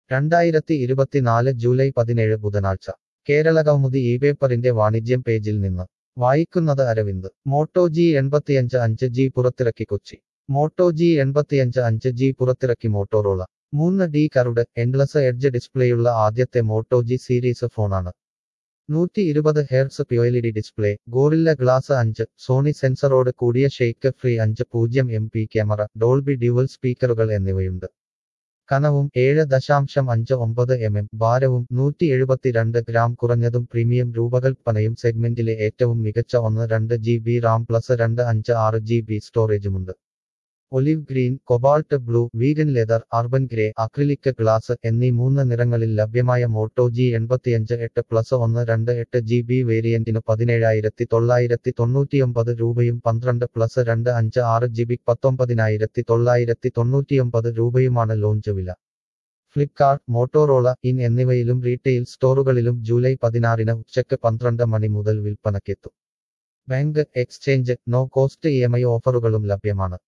രണ്ടായിരത്തി ഇരുപത്തിനാല് ജൂലൈ പതിനേഴ് ബുധനാഴ്ച കേരളകൗമുദി ഈ പേപ്പറിന്റെ വാണിജ്യം പേജിൽ നിന്ന് വായിക്കുന്നത് അരവിന്ദ് മോട്ടോ ജി എൺപത്തിയഞ്ച് അഞ്ച് ജി പുറത്തിറക്കി കൊച്ചി മോട്ടോ ജി എൺപത്തിയഞ്ച് അഞ്ച് ജി പുറത്തിറക്കി മോട്ടോറോള മൂന്ന് ഡി കറുഡ് എൻഡ്ലസ് എഡ്ജ് ഡിസ്പ്ലേയുള്ള ആദ്യത്തെ മോട്ടോ ജി സീരീസ് ഫോണാണ് നൂറ്റി ഇരുപത് hertz P OLED display Gorilla glass അഞ്ച് സോണി സെൻസറോട് കൂടിയ ഷെയ്ക്ക് ഫ്രീ അഞ്ച് പൂജ്യം M P camera Dolby dual സ്പീക്കറുകൾ എന്നിവയുണ്ട് കനവും ഏഴ് ദശാംശം അഞ്ച് ഒമ്പത് എം എം ഭാരവും നൂറ്റി എഴുപത്തിരണ്ട് ഗ്രാം കുറഞ്ഞതും പ്രീമിയം രൂപകൽപ്പനയും സെഗ്മെന്റിലെ ഏറ്റവും മികച്ച ഒന്ന് രണ്ട് ജി ബി റാം പ്ലസ് രണ്ട് അഞ്ച് ആറ് ജി ബി സ്റ്റോറേജുമുണ്ട് olive green cobalt blue vegan leather urban grey acrylic glass എന്നീ മൂന്ന് നിറങ്ങളിൽ ലഭ്യമായ മോട്ടോ ജി എൺപത്തിയഞ്ച് എട്ട് പ്ലസ് ഒന്ന് രണ്ട് എട്ട് ജി ബി വേരിയന്റിന് പതിനേഴായിരത്തി തൊള്ളായിരത്തി തൊണ്ണൂറ്റിയൊമ്പത് രൂപയും പന്ത്രണ്ട് പ്ലസ് രണ്ട് അഞ്ച് ആറ് ജി ബി പത്തൊമ്പതിനായിരത്തി തൊള്ളായിരത്തി തൊണ്ണൂറ്റിയൊമ്പത് രൂപയുമാണ് ലോഞ്ച് വില ഫ്ലിപ്കാർട്ട് മോട്ടോറോള ഇൻ എന്നിവയിലും റീറ്റെയിൽ സ്റ്റോറുകളിലും ജൂലൈ പതിനാറിന് ഉച്ചയ്ക്ക് പന്ത്രണ്ട് മണി മുതൽ വിൽപ്പനയ്ക്കെത്തും bank exchange no cost E M I ഓഫറുകളും ലഭ്യമാണ്